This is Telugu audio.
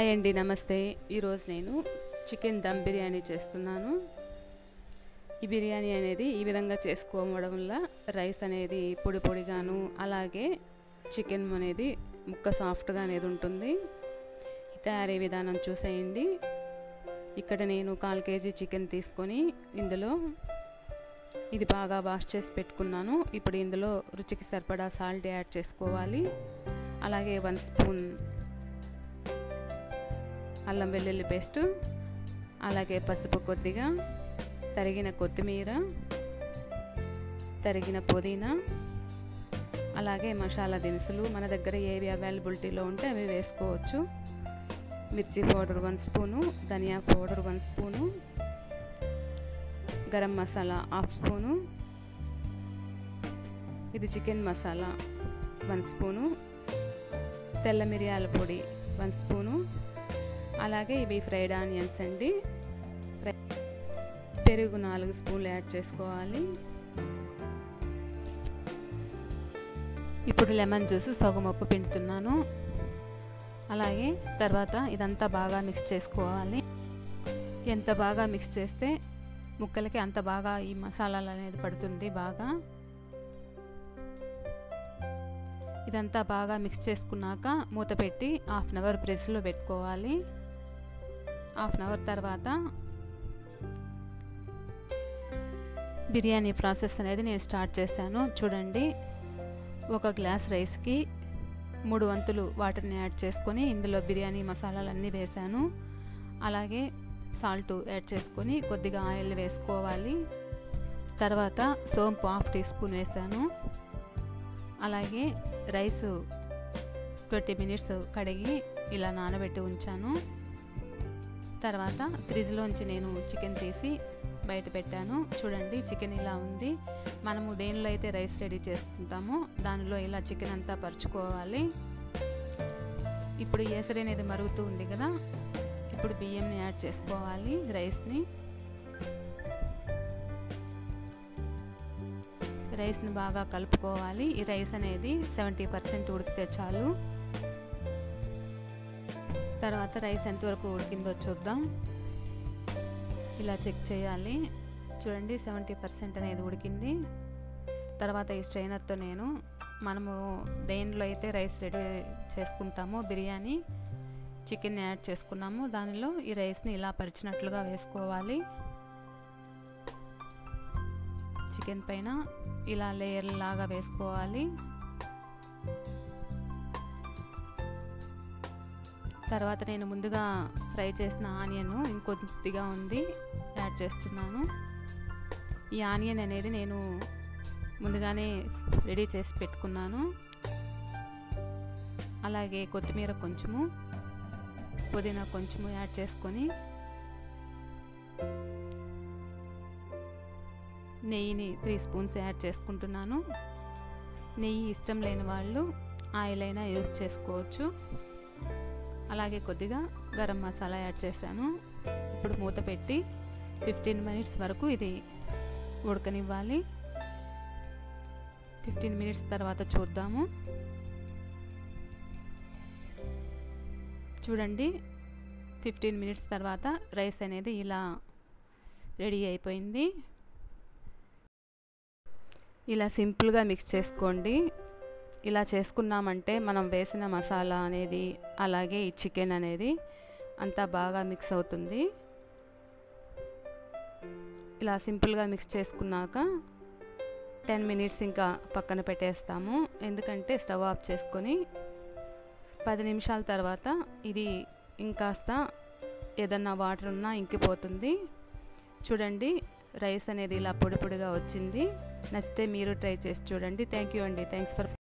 హాయ్ అండి నమస్తే ఈరోజు నేను చికెన్ దమ్ బిర్యానీ చేస్తున్నాను ఈ బిర్యానీ అనేది ఈ విధంగా చేసుకోవడం వల్ల రైస్ అనేది పొడి పొడిగాను అలాగే చికెన్ అనేది ముక్క సాఫ్ట్గా అనేది ఉంటుంది ఈ తయారీ విధానం చూసేయండి ఇక్కడ నేను కాల్ కేజీ చికెన్ తీసుకొని ఇందులో ఇది బాగా వాష్ చేసి పెట్టుకున్నాను ఇప్పుడు ఇందులో రుచికి సరిపడా సాల్ట్ యాడ్ చేసుకోవాలి అలాగే వన్ స్పూన్ అల్లం వెల్లుల్లి పేస్ట్ అలాగే పసుపు కొద్దిగా తరిగిన కొత్తిమీర తరిగిన పుదీనా అలాగే మసాలా దినుసులు మన దగ్గర ఏవి అవైలబిలిటీలో ఉంటే అవి వేసుకోవచ్చు మిర్చి పౌడర్ వన్ స్పూను ధనియా powder one spoon garam masala half spoon ఇది చికెన్ మసాలా వన్ స్పూను తెల్ల మిరియాల పొడి వన్ స్పూను అలాగే ఇవి ఫ్రైడ్ ఆనియన్స్ అండి పెరుగు నాలుగు స్పూన్లు యాడ్ చేసుకోవాలి ఇప్పుడు లెమన్ జ్యూస్ సగం ఉప్పు పిండుతున్నాను అలాగే తర్వాత ఇదంతా బాగా మిక్స్ చేసుకోవాలి ఎంత బాగా మిక్స్ చేస్తే ముక్కలకి అంత బాగా ఈ మసాలాలు అనేది పడుతుంది బాగా ఇదంతా బాగా మిక్స్ చేసుకున్నాక మూత పెట్టి హాఫ్ అన్ అవర్ ఫ్రిడ్జ్లో పెట్టుకోవాలి హాఫ్ అన్ అవర్ తర్వాత బిర్యానీ ప్రాసెస్ అనేది నేను స్టార్ట్ చేశాను చూడండి ఒక గ్లాస్ రైస్కి మూడు వంతులు వాటర్ని యాడ్ చేసుకొని ఇందులో బిర్యానీ మసాలాలన్నీ వేశాను అలాగే సాల్ట్ యాడ్ చేసుకొని కొద్దిగా ఆయిల్ వేసుకోవాలి తర్వాత సోంపు హాఫ్ టీ స్పూన్ వేసాను అలాగే రైస్ ట్వంటీ మినిట్స్ కడిగి ఇలా నానబెట్టి ఉంచాను తర్వాత ఫ్రిడ్జ్లోంచి నేను చికెన్ తీసి బయట పెట్టాను చూడండి చికెన్ ఇలా ఉంది మనము దేనిలో అయితే రైస్ రెడీ చేసుకుంటామో దానిలో ఇలా చికెన్ అంతా పరుచుకోవాలి ఇప్పుడు ఏసరి అనేది మరుగుతూ ఉంది కదా ఇప్పుడు బియ్యంని యాడ్ చేసుకోవాలి రైస్ని రైస్ని బాగా కలుపుకోవాలి ఈ రైస్ అనేది సెవెంటీ పర్సెంట్ ఉడికితే చాలు తర్వాత రైస్ ఎంతవరకు ఉడికిందో చూద్దాం ఇలా చెక్ చేయాలి చూడండి సెవెంటీ పర్సెంట్ అనేది ఉడికింది తర్వాత ఈ స్ట్రైనర్తో నేను మనము దేనిలో అయితే రైస్ రెడీ చేసుకుంటామో బిర్యానీ చికెన్ యాడ్ చేసుకున్నాము దానిలో ఈ రైస్ని ఇలా పరిచినట్లుగా వేసుకోవాలి చికెన్ పైన ఇలా లేయర్ లాగా వేసుకోవాలి తర్వాత నేను ముందుగా ఫ్రై చేసిన ఆనియన్ ఇంకొద్దిగా ఉంది యాడ్ చేస్తున్నాను ఈ ఆనియన్ అనేది నేను ముందుగానే రెడీ చేసి పెట్టుకున్నాను అలాగే కొత్తిమీర కొంచెము పుదీనా కొంచెము యాడ్ చేసుకొని నెయ్యిని త్రీ స్పూన్స్ యాడ్ చేసుకుంటున్నాను నెయ్యి ఇష్టం లేని వాళ్ళు ఆయిల్ అయినా యూస్ చేసుకోవచ్చు అలాగే కొద్దిగా గరం మసాలా యాడ్ చేశాను ఇప్పుడు మూత పెట్టి ఫిఫ్టీన్ మినిట్స్ వరకు ఇది ఉడకనివ్వాలి ఫిఫ్టీన్ మినిట్స్ తర్వాత చూద్దాము చూడండి ఫిఫ్టీన్ మినిట్స్ తర్వాత రైస్ అనేది ఇలా రెడీ అయిపోయింది ఇలా సింపుల్గా మిక్స్ చేసుకోండి ఇలా చేసుకున్నామంటే మనం వేసిన మసాలా అనేది అలాగే ఈ చికెన్ అనేది అంతా బాగా మిక్స్ అవుతుంది ఇలా సింపుల్గా మిక్స్ చేసుకున్నాక టెన్ మినిట్స్ ఇంకా పక్కన పెట్టేస్తాము ఎందుకంటే స్టవ్ ఆఫ్ చేసుకొని పది నిమిషాల తర్వాత ఇది ఇంకాస్త ఏదన్నా వాటర్ ఉన్నా ఇంకిపోతుంది చూడండి రైస్ అనేది ఇలా పొడి పొడిగా వచ్చింది నచ్చితే మీరు ట్రై చేసి చూడండి థ్యాంక్ యూ అండి థ్యాంక్స్ ఫర్